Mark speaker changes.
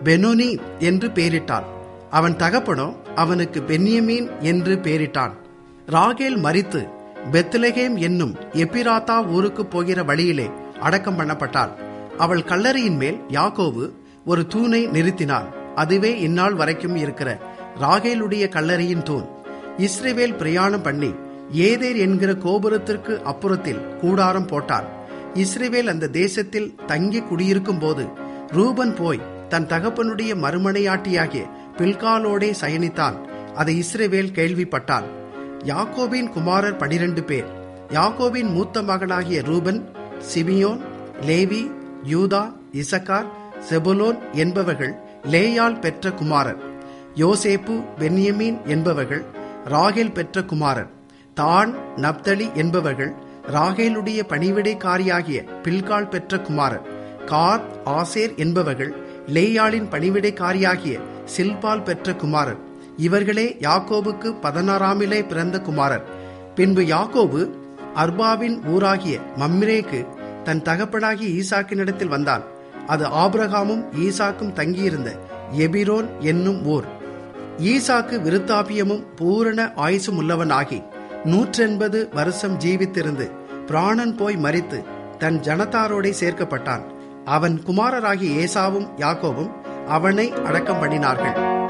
Speaker 1: Benoni என்று பெயரிட்டாள் அவன் தகப்பனோ அவனுக்கு பென்யமீன் என்று பெயரிட்டான் ராகேல் மரித்து பெத்லகேம் என்னும் எப்பிராத்தா ஊருக்கு போகிற வழியிலே அடக்கம் பண்ணப்பட்டாள் அவள் கல்லறையின் மேல் யாக்கோவு ஒரு தூணை நிறுத்தினான் அதுவே இந்நாள் வரைக்கும் இருக்கிற ராகேலுடைய கல்லறையின் தூண் இஸ்ரேவேல் பிரயாணம் பண்ணி ஏதேர் என்கிற கோபுரத்திற்கு அப்புறத்தில் கூடாரம் போட்டான் இஸ்ரேவேல் அந்த தேசத்தில் தங்கி குடியிருக்கும் போது ரூபன் போய் தன் தகப்பனுடைய மறுமனையாட்டியாகிய பில்காலோடே சயனித்தான் அதை இஸ்ரேவேல் கேள்விப்பட்டான் யாக்கோபின் குமாரர் பனிரெண்டு பேர் யாக்கோபின் மூத்த மகனாகிய ரூபன் சிமியோன் லேவி யூதா இசக்கார் செபுலோன் என்பவர்கள் லேயால் பெற்ற குமாரர் யோசேப்பு பென்யமீன் என்பவர்கள் ராகேல் பெற்ற குமாரர் தான் நப்தலி என்பவர்கள் ராகேலுடைய பணிவிடைக்காரியாகிய பில்கால் பெற்ற குமாரர் காத் ஆசேர் என்பவர்கள் லேயாளின் பணிவிடைக்காரியாகிய சில்பால் பெற்ற குமாரர் இவர்களே யாக்கோபுக்கு பதினாறாமிலே பிறந்த குமாரர் பின்பு யாக்கோபு அர்பாவின் ஊராகிய மம்ரேக்கு தன் தகப்பனாகிய ஈசாக்கினிடத்தில் வந்தான் அது ஆபிரகாமும் ஈசாக்கும் தங்கியிருந்த எபிரோன் என்னும் ஊர் ஈசாக்கு விருத்தாபியமும் பூரண ஆயுசும் உள்ளவனாகி நூற்றெண்பது வருஷம் ஜீவித்திருந்து பிராணன் போய் மறித்து தன் ஜனத்தாரோடே சேர்க்கப்பட்டான் அவன் குமாரராகிய ஏசாவும் யாக்கோவும் அவனை அடக்கம் பண்ணினார்கள்